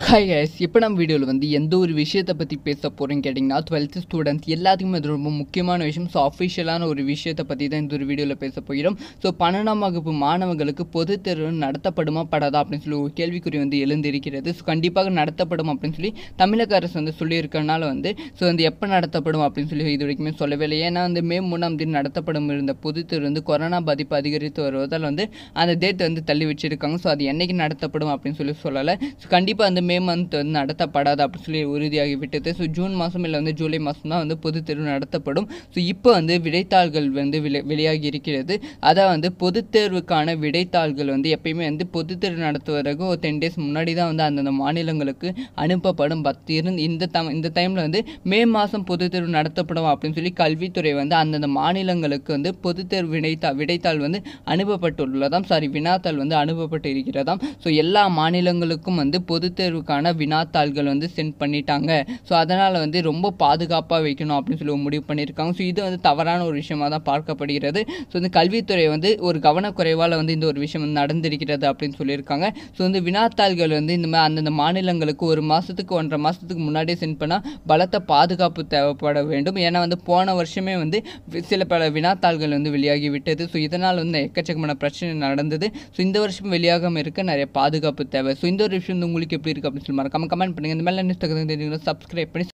hi guys இப்போ நம்ம வீடியோவில் வந்து எந்த ஒரு விஷயத்தை பற்றி பேச போகிறோன்னு கேட்டிங்கன்னா டுவெல்த்து ஸ்டூடெண்ட்ஸ் எல்லாத்துக்குமே அது ரொம்ப முக்கியமான விஷயம் ஸோ அஃபிஷியலான ஒரு விஷயத்தை பற்றி தான் இந்த ஒரு வீடியோவில் பேச போகிறோம் ஸோ பன்னெண்டாம் வகுப்பு மாணவர்களுக்கு பொதுத் தேர்வு நடத்தப்படுமா படாதா அப்படின்னு சொல்லி ஒரு கேள்விக்குறி வந்து எழுந்திருக்கிறது ஸோ கண்டிப்பாக நடத்தப்படும் அப்படின்னு சொல்லி தமிழக அரசு வந்து சொல்லியிருக்கறனால வந்து ஸோ வந்து எப்போ நடத்தப்படும் அப்படின்னு சொல்லி இது வரைக்குமே சொல்லவே இல்லை ஏன்னா வந்து மே மூணாம் தேதி நடத்தப்படும் இருந்த பொதுத் தேர்வு வந்து கொரோனா பாதிப்பு அதிகரித்து வருவதால் வந்து அந்த டேட் வந்து தள்ளி வச்சிருக்காங்க ஸோ அது என்னைக்கு நடத்தப்படும் அப்படின்னு சொல்லி சொல்லலை ஸோ கண்டிப்பாக வந்து மே மந்த் வந்து நடத்தப்படாது அப்படின்னு சொல்லி உறுதியாகி விட்டது ஸோ ஜூன் மாதம் இல்லை வந்து ஜூலை மாதம் தான் வந்து பொதுத் தேர்வு நடத்தப்படும் ஸோ இப்போ வந்து விடைத்தாள்கள் வந்து வெளி வெளியாகி இருக்கிறது அதை வந்து பொதுத் தேர்வுக்கான விடைத்தாள்கள் வந்து எப்பயுமே வந்து பொதுத் தேர்வு நடத்துவதற்கு ஒரு டென் டேஸ் முன்னாடி தான் வந்து அந்தந்த மாநிலங்களுக்கு அனுப்பப்படும் பட் இருந்து இந்த தம் இந்த டைமில் வந்து மே மாதம் பொதுத் தேர்வு நடத்தப்படும் அப்படின்னு சொல்லி கல்வித்துறை வந்து அந்தந்த மாநிலங்களுக்கு வந்து பொதுத் தேர்வு விடைத்தா விடைத்தாள் வந்து அனுப்பப்பட்டுள்ளதாம் சாரி வினாத்தாள் வந்து அனுப்பப்பட்டு இருக்கிறதாம் ஸோ எல்லா மாநிலங்களுக்கும் வந்து பொதுத் தேர்வுக்கான வினாத்தாள்கள் வந்து சென்ட் பண்ணிட்டாங்க ஸோ அதனால் வந்து ரொம்ப பாதுகாப்பாக வைக்கணும் அப்படின்னு சொல்லி ஒரு முடிவு பண்ணியிருக்காங்க ஸோ இது வந்து தவறான ஒரு விஷயமா தான் பார்க்கப்படுகிறது ஸோ இந்த கல்வித்துறை வந்து ஒரு கவனக்குறைவால் வந்து இந்த ஒரு விஷயம் வந்து நடந்திருக்கிறது அப்படின்னு சொல்லியிருக்காங்க ஸோ வந்து வினாத்தாள்கள் வந்து இந்த மாதிரி அந்தந்த மாநிலங்களுக்கு ஒரு மாதத்துக்கு ஒன்றரை மாதத்துக்கு முன்னாடியே சென்ட் பண்ணால் பலத்த பாதுகாப்பு தேவைப்பட வேண்டும் ஏன்னா வந்து போன வருஷமே வந்து வி- சில பல வினாத்தாள்கள் வந்து வெளியாகி விட்டது ஸோ இதனால் வந்து எக்கச்சக்கமான பிரச்சனை நடந்தது ஸோ இந்த வருஷம் வெளியாகாமல் இருக்க நிறைய பாதுகாப்பு தேவை ஸோ இந்த ஒரு விஷயம் வந்து உங்களுக்கு எப்படி இருக்குது அப்படின்னு சொல்லி மறக்காம கமெண்ட் பண்ணுங்கள் இந்த மாதிரி நியூஸ் தகுந்த சப்ஸ்கிரைப் பண்ணி